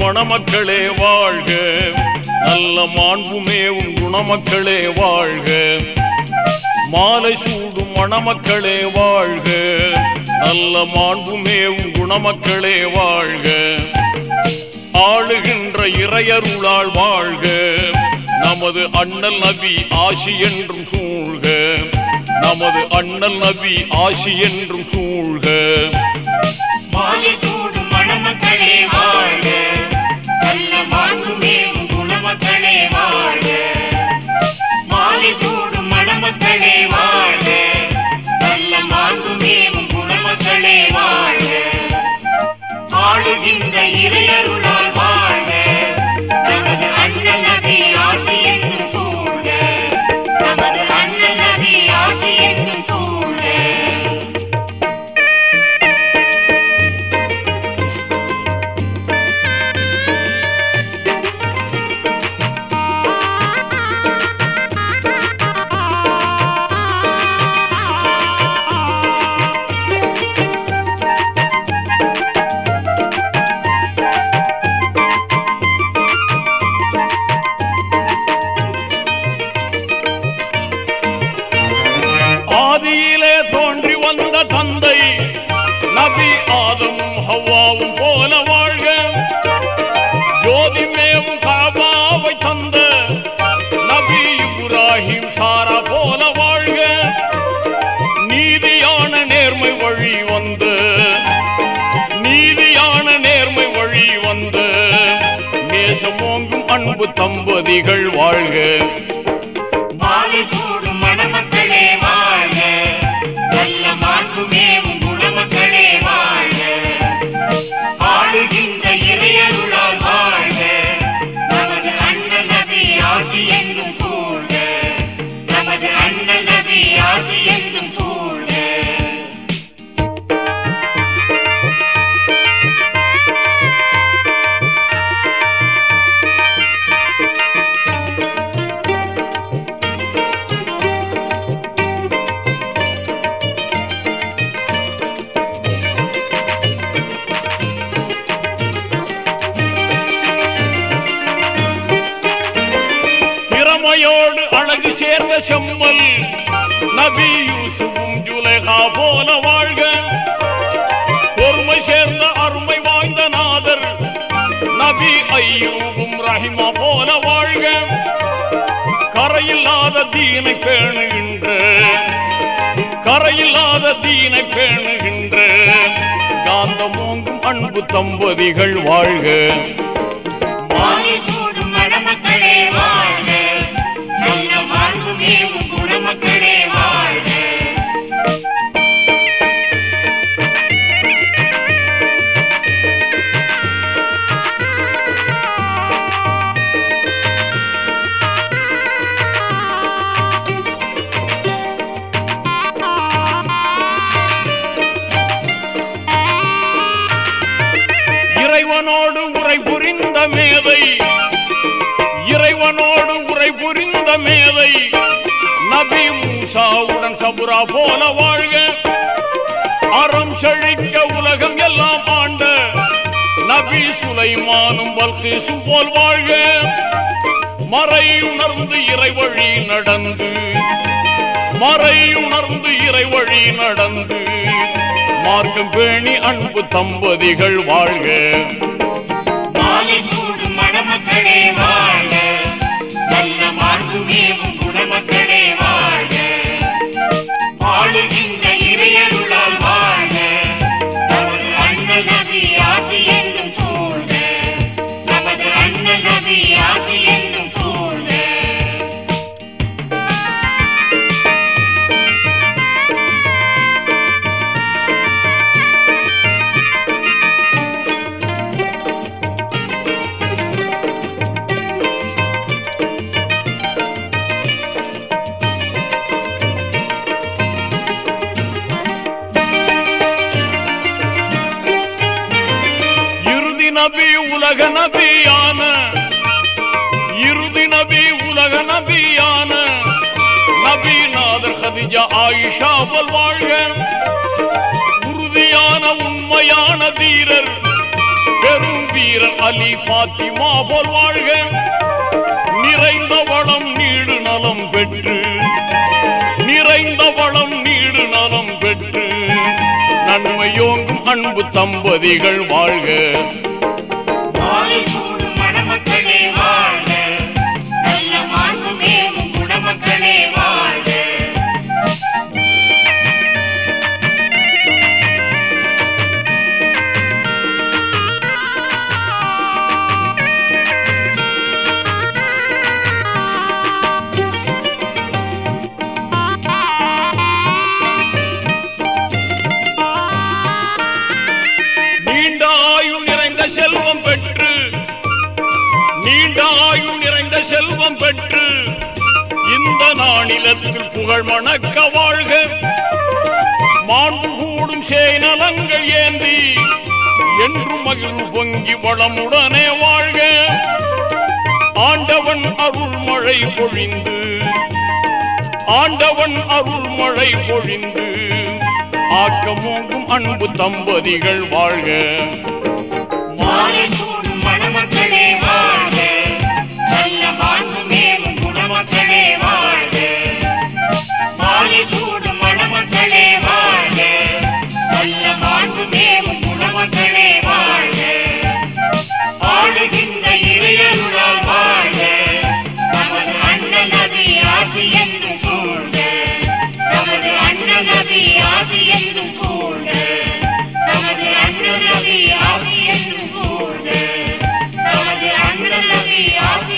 மணமக்களே வாழ்க நல்ல மாண்புமேவும் குணமக்களே வாழ்க மாலை சூடும் மணமக்களே வாழ்க நல்ல மாண்புமேவும் குணமக்களே வாழ்க ஆளுகின்ற இறையருளால் வாழ்க நமது அண்ணல் நபி ஆசி என்றும் சூழ்க நமது அண்ணல் நபி ஆசி என்றும் சூழ்க மாலை சூடும் மணமக்களே வாழ்க நல்ல மாண்புமேவும் குணமக்களே வாழ்க மாலை சூடும் மணமக்களே வாழ்க நல்ல மாண்புமேவும் குணமக்களே வாழ்க ஆளுகின்ற இறையருளால் வாழ்க நமது அண்ணல் நபி ஆசி என்னும் சூழ்க நமது அண்ணல் நபி ஆசி என்னும் சூழ்க ஆதியிலே தோன்றி வந்த தந்தை நபி ஆதமும் ஹவ்வாவும் போல வாழ்க ஜோதிமேவும் காபாவை தந்த நபி இப்ராஹிம் சாரா போல வாழ்க நீதியான நேர்மை வழி வந்து நீதியான நேர்மை வழி வந்து நேசமோங்கும் அன்பு தம்பதிகள் வாழ்க மாலை சூடும் மணமக்களே வாழ்க நல்ல மாண்புமேவும் குணமக்களே வாழ்க ஆளுகின்ற இறையருளால் வாழ்க நமது அண்ணல் நபி ஆசி என்றும் சூழ்க நமது அண்ணல் நபி ஆசி என்றும் சூழ்க திறமையோடு அழகு சேர்ந்த செம்மல் நபி யூசுஃபும் ஜுலேகா போல வாழ்க பொறுமை சேர்ந்த அருமை வாய்ந்த நாதர் நபி ஐயூபும் ரஹிமா போல வாழ்க கரையில்லாத தீனை பேணுகின்ற கரையில்லாத தீனை பேணுகின்ற காந்தமோங்கும் அன்பு தம்பதிகள் வாழ்க மாலை சூடும் மணமக்களே வாழ்க நல்ல மாண்புமேவும் குணமக்களே வாழ்க இறைவனோடு உரை புரிந்த மேதை இறைவனோடு உரை புரிந்த மேதை நபி மூசாவுடன் சபுரா போல வாழ்க அறம் செழிக்க உலகம் எல்லாம் ஆண்ட நபி சுலைமானும் பல்கீசு போல் வாழ்க மறை உணர்ந்து இறைவழி நடந்து மறை உணர்ந்து இறைவழி நடந்து மார்க்கம் பேணி அன்பு தம்பதிகள் வாழ்க மாலை சூடும் மணமக்களே வாழ்க நல்ல மாண்புமேவும் குணமக்களே வாழ்க ஆளுகின்ற இறையருளால் வாழ்க நமது அண்ணல் நபி ஆசி என்னும் சூழ்க நமது அண்ணல் நபி ஆசி என்னும் சூழ்க இறுதி நபி உலக நபியான இறுதி நபி உலக நபியான நபி நாதர் ஹதிஜா ஆயிஷா போல் வாழ்க உறுதியான உண்மையான தீரர் பெரும் வீரர் அலி பாத்திமா போல் வாழ்க நிறைந்த வளம் நீடு நலம் பெற்று நிறைந்த வளம் நீடு நலம் பெற்று நன்மையோங்கும் அன்பு தம்பதிகள் வாழ்க மாலை சூடும் மணமக்களே வாழ்க நல்ல மாண்புமேவும் குணமக்களே வாழ்க நீண்ட ஆயுள் நிறைந்த செல்வம் பெற்று நீண்ட ஆயுள் நிறைந்த செல்வம் பெற்று இந்த நாணிலத்தில் புகழ் மணக்க வாழ்க மாண்பு கூடும் சேனலங்கள் ஏந்தி என்றும் மகிழ்வு பொங்கி வளமுடனே வாழ்க ஆண்டவன் அருள் மழை பொழிந்து ஆண்டவன் அருள் மழை பொழிந்து ஆக்கமோங்கும் அன்பு தம்பதிகள் வாழ்க மாலை சூடும் மணமக்களே வாழ்க நல்ல மாண்புமேவும் குணமக்களே வாழ்க மாலை சூடும் மணமக்களே வாழ்க நல்ல மாண்புமேவும் குணமக்களே வாழ்க ஆளுகின்ற இறையருளால் வாழ்க நமது அண்ணல் நபி ஆசி என்று சூழ்க நமது அண்ணல் நபி ஆசி என்று சூழ்க நமது அண்ணல் நபி ஆசி என்று சூழ்க நமது அண்ணல் நபி ஆசி